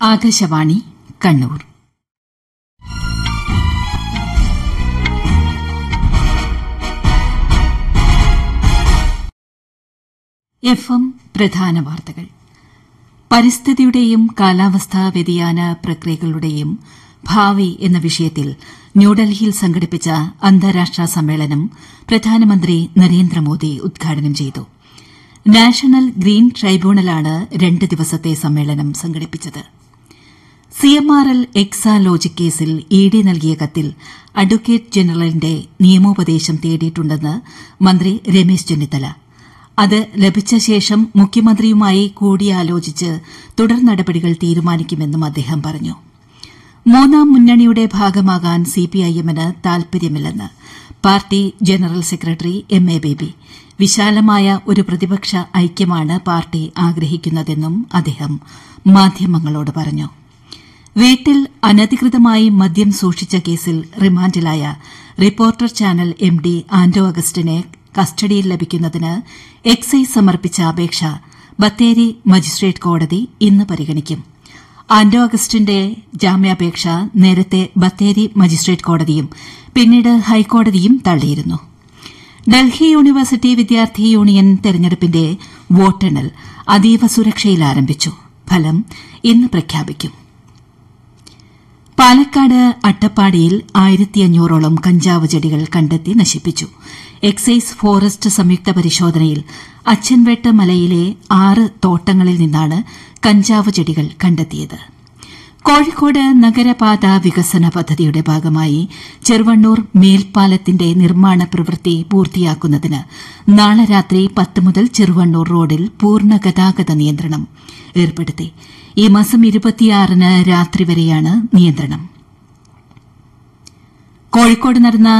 Akashvani Kannur F M പ്രധാന വാർത്തകൾ പരിസ്ഥിതിയുടെയും കാലാവസ്ഥാ വ്യതിയാന പ്രക്രിയകളുടെയും ഭാവി എന്ന വിഷയത്തിൽ ന്യൂഡൽഹിയിൽ സംഘടിപ്പിച്ച അന്താരാഷ്ട്ര സമ്മേളനം പ്രധാനമന്ത്രി നരേന്ദ്രമോദി ഉദ്ഘാടനം ചെയ്തു നാഷണൽ ഗ്രീൻ ട്രൈബ്യൂണലാണ് രണ്ട് ദിവസത്തെ സമ്മേളനം സംഘടിപ്പിച്ചത് സിഎംആർഎൽ എക്സാലോജിക് കേസിൽ ഇഡി നൽകിയ കത്തിൽ അഡ്വക്കേറ്റ് ജനറലിന്റെ നിയമോപദേശം തേടിയിട്ടുണ്ടെന്ന് മന്ത്രി രമേശ് ചെന്നിത്തല അത് ലഭിച്ച ശേഷം മുഖ്യമന്ത്രിയുമായി കൂടിയാലോചിച്ച് തുടർ നടപടികൾ തീരുമാനിക്കുമെന്നും അദ്ദേഹം പറഞ്ഞു മൂന്നാം മുന്നണിയുടെ ഭാഗമാകാൻ സിപിഐഎമ്മിന് താൽപര്യമില്ലെന്ന് party general secretary M A Baby വിശാലമായ ഒരു പ്രതിപക്ഷ ഐക്യമാണ് പാർട്ടി ആഗ്രഹിക്കുന്നതെന്നും അദ്ദേഹം മാധ്യമങ്ങളോട് പറഞ്ഞു വീട്ടിൽ അനധികൃതമായി മദ്യം സൂക്ഷിച്ച കേസിൽ റിമാൻഡിലായ reporter channel M D Anto അഗസ്റ്റിനെ കസ്റ്റഡിയിൽ ലഭിക്കുന്നതിന് എക്സൈസ് സമർപ്പിച്ച അപേക്ഷ ബത്തേരി മജിസ്ട്രേറ്റ് കോടതി ഇന്ന് പരിഗണിക്കും ആന്റോ അഗസ്റ്റിന്റെ ജാമ്യാപേക്ഷ നേരത്തെ ബത്തേരി മജിസ്ട്രേറ്റ് കോടതിയും പിന്നീട് ഹൈക്കോടതിയും തള്ളിയിരുന്നു ഡൽഹി യൂണിവേഴ്സിറ്റി വിദ്യാർത്ഥി യൂണിയൻ തെരഞ്ഞെടുപ്പിന്റെ വോട്ടെണ്ണൽ അതീവ സുരക്ഷയിൽ ആരംഭിച്ചു ഫലം ഇന്ന് പ്രഖ്യാപിക്കും പാലക്കാട് അട്ടപ്പാടിയിൽ ആയിരത്തിയഞ്ഞൂറോളം കഞ്ചാവ് ചെടികൾ കണ്ടെത്തി നശിപ്പിച്ചു എക്സൈസ് ഫോറസ്റ്റ് സംയുക്ത പരിശോധനയിൽ അച്ചൻവെട്ട് മലയിലെ ആറ് തോട്ടങ്ങളിൽ നിന്നാണ് കഞ്ചാവ് ചെടികൾ കണ്ടെത്തിയത് കോഴിക്കോട് നഗരപാത വികസന പദ്ധതിയുടെ ഭാഗമായി ചെറുവണ്ണൂർ മേൽപ്പാലത്തിന്റെ നിർമ്മാണ പ്രവൃത്തി പൂർത്തിയാക്കുന്നതിന് നാളെ രാത്രി പത്ത് മുതൽ ചെറുവണ്ണൂർ റോഡിൽ പൂർണ്ണ ഗതാഗത നിയന്ത്രണം ഏർപ്പെടുത്തി ഈ മാസം ഇരുപത്തിയാറിന് രാത്രി വരെയാണ് നിയന്ത്രണം കോഴിക്കോട് നടന്ന